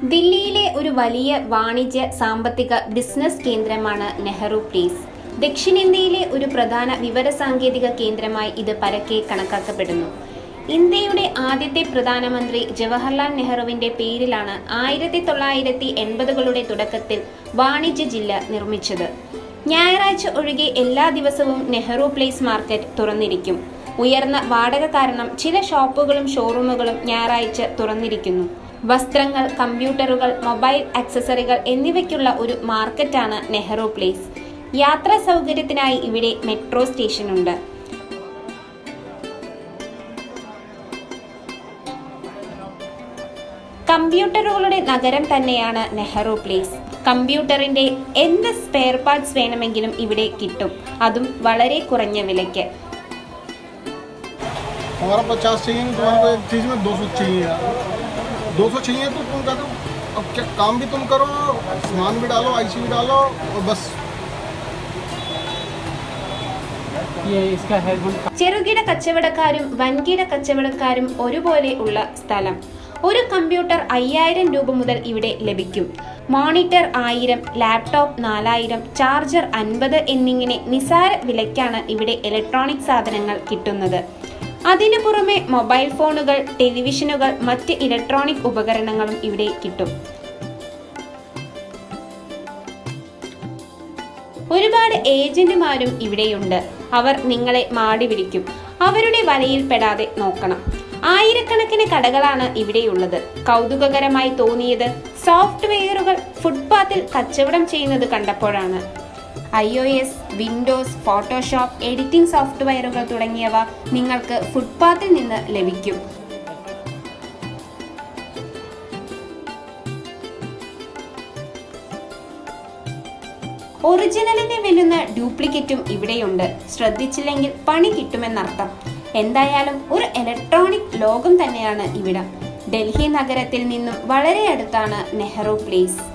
ദില്ലിയിലെ ഒരു വലിയ വാണിജ്യ സാമ്പത്തിക ബിസിനസ് കേന്ദ്രമാണ് നെഹ്റു പ്ലേസ് ദക്ഷിണേന്ത്യയിലെ ഒരു പ്രധാന വിവരസാങ്കേതിക കേന്ദ്രമായി ഇത് പരക്കെ കണക്കാക്കപ്പെടുന്നു ഇന്ത്യയുടെ ആദ്യത്തെ പ്രധാനമന്ത്രി ജവഹർലാൽ നെഹ്റുവിന്റെ പേരിലാണ് ആയിരത്തി തൊള്ളായിരത്തി എൺപതുകളുടെ തുടക്കത്തിൽ വാണിജ്യ ജില്ല നിർമ്മിച്ചത് ഞായറാഴ്ച ഒഴികെ എല്ലാ ദിവസവും നെഹ്റു പ്ലേസ് മാർക്കറ്റ് തുറന്നിരിക്കും ഉയർന്ന വാടക കാരണം ചില ഷോപ്പുകളും ഷോറൂമുകളും ഞായറാഴ്ച തുറന്നിരിക്കുന്നു വസ്ത്രങ്ങൾ കമ്പ്യൂട്ടറുകൾ മൊബൈൽ ആക്സസറികൾ എന്നിവയ്ക്കുള്ള ഒരു മാർക്കറ്റാണ് നെഹ്റു പ്ലേസ് യാത്രാ സൗകര്യത്തിനായി ഇവിടെ മെട്രോ സ്റ്റേഷനുണ്ട് കമ്പ്യൂട്ടറുകളുടെ നഗരം തന്നെയാണ് നെഹ്റു പ്ലേസ് കമ്പ്യൂട്ടറിന്റെ എന്ത് സ്പെയർ പാർട്സ് വേണമെങ്കിലും ഇവിടെ കിട്ടും അതും വളരെ കുറഞ്ഞ വിലയ്ക്ക് हमारा पचास चाहिए तुम्हारे को एक चीज़ में दो सौ चाहिए यार दो सौ चाहिए तो तुम कहते हो अब क्या काम भी तुम करो सामान भी डालो आईसी भी डालो और बस ये इसका है गुण ചെറുകിട കച്ചവടക്കാരും വൻകിട കച്ചവടക്കാരും ഒരുപോലെ ഉള്ള സ്ഥലം ഒരു കമ്പ്യൂട്ടർ അയ്യായിരം രൂപ മുതൽ ഇവിടെ ലഭിക്കും മോണിറ്റർ ആയിരം ലാപ്ടോപ്പ് നാലായിരം ചാർജർ അൻപത് എന്നിങ്ങനെ നിസാര വിലയ്ക്കാണ് ഇവിടെ ഇലക്ട്രോണിക് സാധനങ്ങൾ കിട്ടുന്നത് അതിനു പുറമെ മൊബൈൽ ഫോണുകൾ ടെലിവിഷനുകൾ മറ്റ് ഇലക്ട്രോണിക് ഉപകരണങ്ങളും ഇവിടെ കിട്ടും ഒരുപാട് ഏജന്റുമാരും ഇവിടെയുണ്ട് അവർ നിങ്ങളെ മാടി വിളിക്കും അവരുടെ വലയിൽ പെടാതെ നോക്കണം ആയിരക്കണക്കിന് കടകളാണ് ഇവിടെയുള്ളത് കൗതുകകരമായി തോന്നിയത് സോഫ്റ്റ്വെയറുകൾ ഫുട്പാത്തിൽ കച്ചവടം ചെയ്യുന്നത് കണ്ടപ്പോഴാണ് I O S Windows Photoshop editing സോഫ്റ്റ്വെയറുകൾ തുടങ്ങിയവ നിങ്ങൾക്ക് ഫുട്പാത്തിൽ നിന്ന് ലഭിക്കും ഒറിജിനലിനെ വെല്ലുന്ന ഡ്യൂപ്ലിക്കേറ്റും ഇവിടെയുണ്ട് ശ്രദ്ധിച്ചില്ലെങ്കിൽ പണി കിട്ടുമെന്നർത്ഥം എന്തായാലും ഒരു ഇലക്ട്രോണിക് ലോകം തന്നെയാണ് ഇവിടം ഡൽഹി നഗരത്തിൽ നിന്നും വളരെ അടുത്താണ് നെഹ്റു പ്ലേസ്